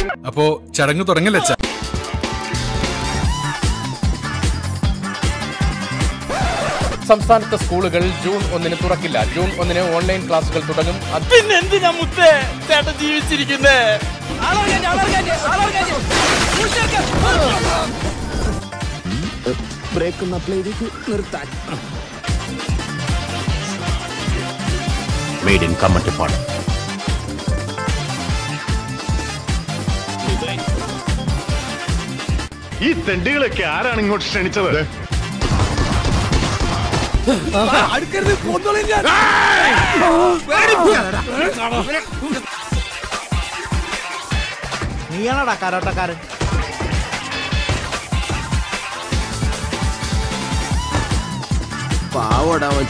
അപ്പോ ചടങ്ങ് തുടങ്ങല്ലേ അച്ഛാ സംസ്ഥാനത്തെ സ്കൂളുകൾ ജൂൺ ഒന്നിന് തുറക്കില്ല ജൂൺ ഒന്നിന് ഓൺലൈൻ ക്ലാസുകൾ തുടങ്ങും അത് പിന്നെ എന്തിനാ മുത്തേ ചേട്ടൻ ജീവിച്ചിരിക്കുന്നേ ബ്രേക്ക് ഒന്ന് അപ്ലൈ ചെയ്ത് നിർത്താൻ മെയ്ഡ് ഇൻ കമ്മട്ടിപ്പാട് ഈ തെണ്ടികളൊക്കെ ആരാണ് ഇങ്ങോട്ട് ക്ഷണിച്ചത് നീയാണടാ കരോട്ടക്കാരൻ പാവടാ അവൻ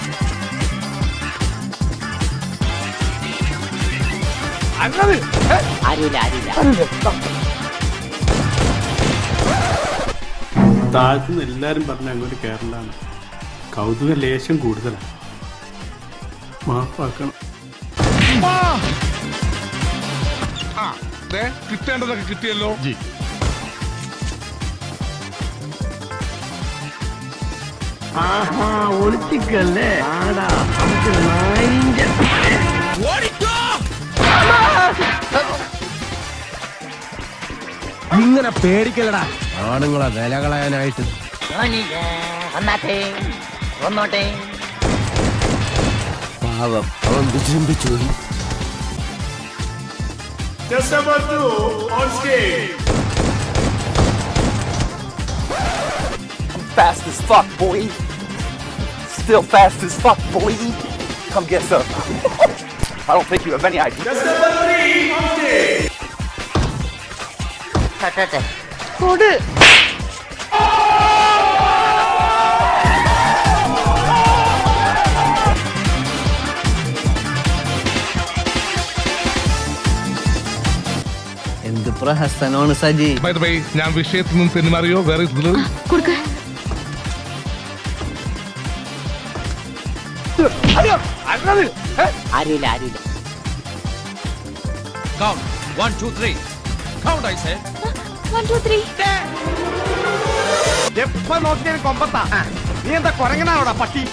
താഴ്ത്തുനിന്ന് എല്ലാരും പറഞ്ഞ അങ്ങോട്ട് കേരളാണ് കൗതുക ലേശം കൂടുതലാണ് മാപ്പാക്കണം കിട്ടേണ്ടതൊക്കെ കിട്ടിയല്ലോ ഇങ്ങനെ പേടിക്കലടാ ആണുങ്ങളെ വില കളയാനായിട്ട് പാവം അവൻ വിജൃംഭിച്ചു പോയി Fast as fuck, boy. Still fast as fuck, boy. Come get some. I don't think you have any idea. എന്ത് പ്രഹസനമാണ് സജി ഞാൻ വിഷയത്തിൽ നിന്ന് തെന്നുമാറിയോ വേറെ കൊടുക്ക വൺ ടു ത്രീ എപ്പ നോക്കിയാലും കൊമ്പത്താ നീ എന്താ കൊരങ്ങനാണോടാ പട്ടി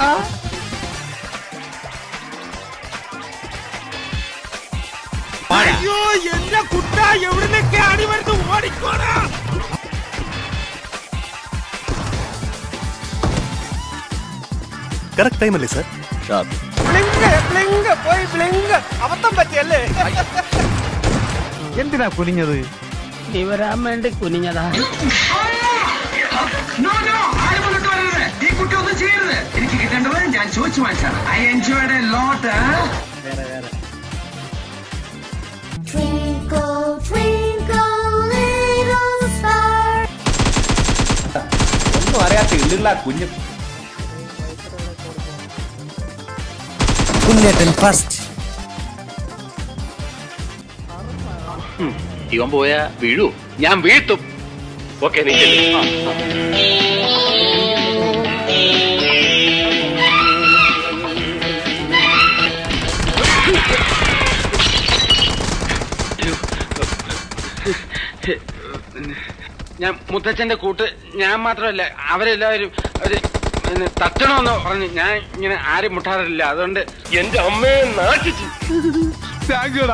അയ്യോ എന്റെ കുട്ട എവിടുന്നൊക്കെ അടി വരുന്നു ഓടിക്കോടാ കറക്റ്റ് ടൈം അല്ലേ സർ ബ്ലിങ്ക് ബ്ലിങ്ക് പോയി ബ്ലിങ്ക് അബദ്ധം പറ്റിയല്ലേ എന്തിനാ കുനിഞ്ഞത് വരാൻ വേണ്ടി കുനിഞ്ഞതാ ഈ കുട്ടി ഒന്നും ചെയ്യരുത് എനിക്ക് കിട്ടേണ്ടത് ഞാൻ ചോദിച്ചു വാങ്ങിച്ചാണ് I enjoyed a lot Twinkle, twinkle, little star. ഒന്നും അറിയാത്ത ഇല്ലുള്ള കുഞ്ഞു കുഞ്ഞേട്ടൻ ഫസ്റ്റ് ഇവൻ പോയാ വീഴൂ ഞാൻ വീഴ്ത്തും ഓക്കെ നീ ചെല്ല്. ഞാൻ മുത്തച്ഛന്റെ കൂട്ട് ഞാൻ മാത്രമല്ല അവരെല്ലാവരും അവര് പിന്നെ തട്ടണമെന്ന് പറഞ്ഞ് ഞാൻ ഇങ്ങനെ ആരും മുട്ടാറില്ല അതുകൊണ്ട് എന്റെ അമ്മയെ നാട്ടിച്ചു താങ്ക് യുടാ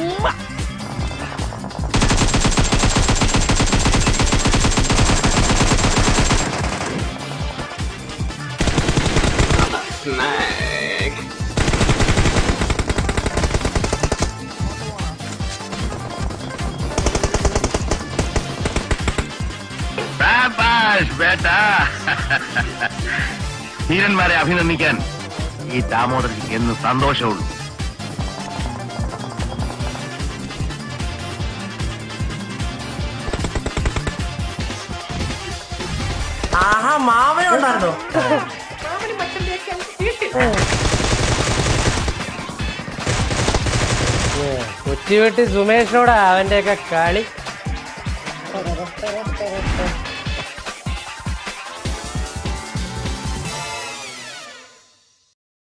ധീരന്മാരെ അഭിനന്ദിക്കാൻ ഈ ദാമോദരജിക്ക് എന്ന് സന്തോഷമുള്ളൂ ആഹാ മാമനുണ്ടായിരുന്നോ കൊച്ചുവെട്ടി സുമേഷിനോടാ അവന്റെ ഒക്കെ കളി